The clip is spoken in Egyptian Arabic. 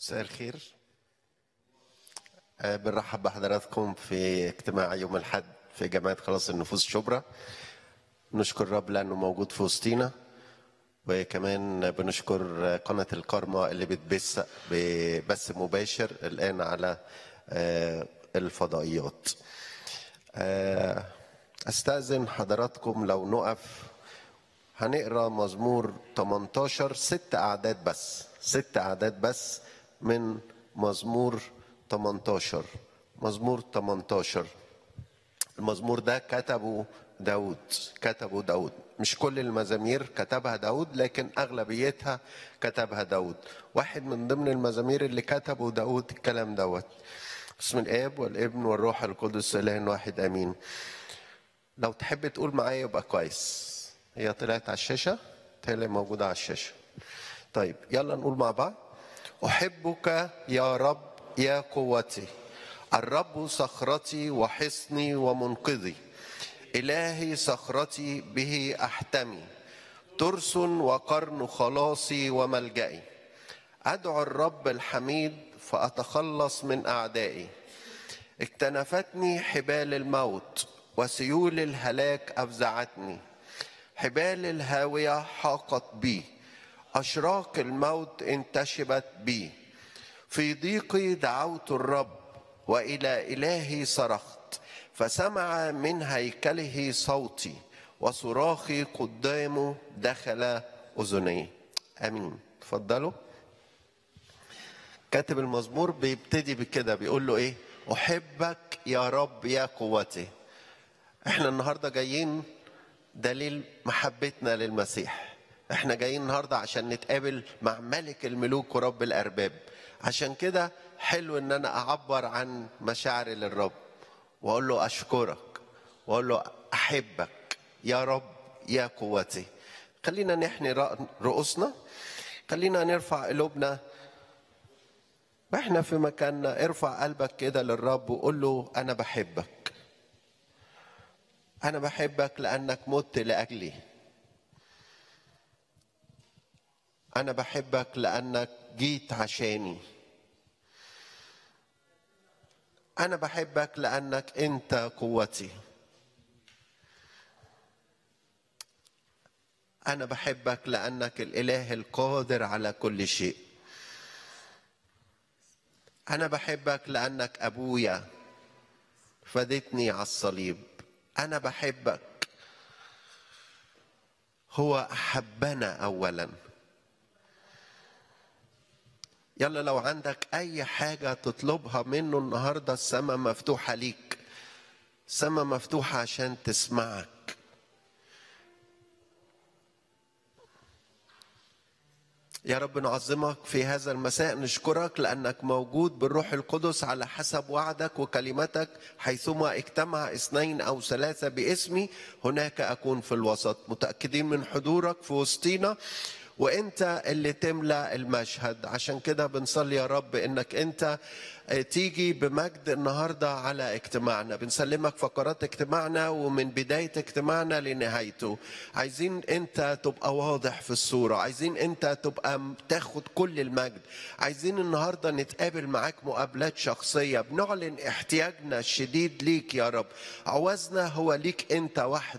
مساء الخير آه، بنرحب بحضراتكم في اجتماع يوم الحد في جماعة خلاص النفوس شبرا نشكر الرب لأنه موجود في وسطينا وكمان بنشكر قناة الكارما اللي بتبث ببث مباشر الآن على آه، الفضائيات آه، أستأذن حضراتكم لو نقف هنقرا مزمور 18 ست أعداد بس ست أعداد بس من مزمور 18 مزمور 18 المزمور ده كتبه داود كتبه داود مش كل المزامير كتبها داود لكن أغلبيتها كتبها داود واحد من ضمن المزامير اللي كتبه داود الكلام دوت بسم الآب والابن والروح القدس إله واحد آمين لو تحب تقول معايا يبقى كويس هي طلعت على الشاشة تالي موجودة على الشاشة طيب يلا نقول مع بعض أحبك يا رب يا قوتي الرب صخرتي وحصني ومنقذي إلهي صخرتي به أحتمي ترس وقرن خلاصي وملجئي أدعو الرب الحميد فأتخلص من أعدائي اكتنفتني حبال الموت وسيول الهلاك أفزعتني حبال الهاوية حاقت بي أشراق الموت انتشبت بي في ضيقي دعوت الرب وإلى إلهي صرخت فسمع من هيكله صوتي وصراخي قدامه دخل أذني آمين تفضلوا كاتب المزمور بيبتدي بكده بيقول له ايه احبك يا رب يا قوتي احنا النهارده جايين دليل محبتنا للمسيح احنا جايين النهارده عشان نتقابل مع ملك الملوك ورب الارباب عشان كده حلو ان انا اعبر عن مشاعري للرب واقول له اشكرك واقول له احبك يا رب يا قوتي خلينا نحني رؤوسنا خلينا نرفع قلوبنا واحنا في مكاننا ارفع قلبك كده للرب وقول له انا بحبك انا بحبك لانك مت لاجلي انا بحبك لانك جيت عشاني انا بحبك لانك انت قوتي انا بحبك لانك الاله القادر على كل شيء أنا بحبك لأنك أبويا فدتني على الصليب أنا بحبك هو أحبنا أولا يلا لو عندك أي حاجة تطلبها منه النهاردة السماء مفتوحة ليك السماء مفتوحة عشان تسمعك يا رب نعظمك في هذا المساء نشكرك لأنك موجود بالروح القدس على حسب وعدك وكلمتك حيثما اجتمع اثنين أو ثلاثة باسمي هناك أكون في الوسط متأكدين من حضورك في وسطينا وانت اللي تملى المشهد عشان كده بنصلي يا رب انك انت تيجي بمجد النهارده على اجتماعنا بنسلمك فقرات اجتماعنا ومن بدايه اجتماعنا لنهايته عايزين انت تبقى واضح في الصوره عايزين انت تبقى تاخد كل المجد عايزين النهارده نتقابل معاك مقابلات شخصيه بنعلن احتياجنا الشديد ليك يا رب عوزنا هو ليك انت وحدك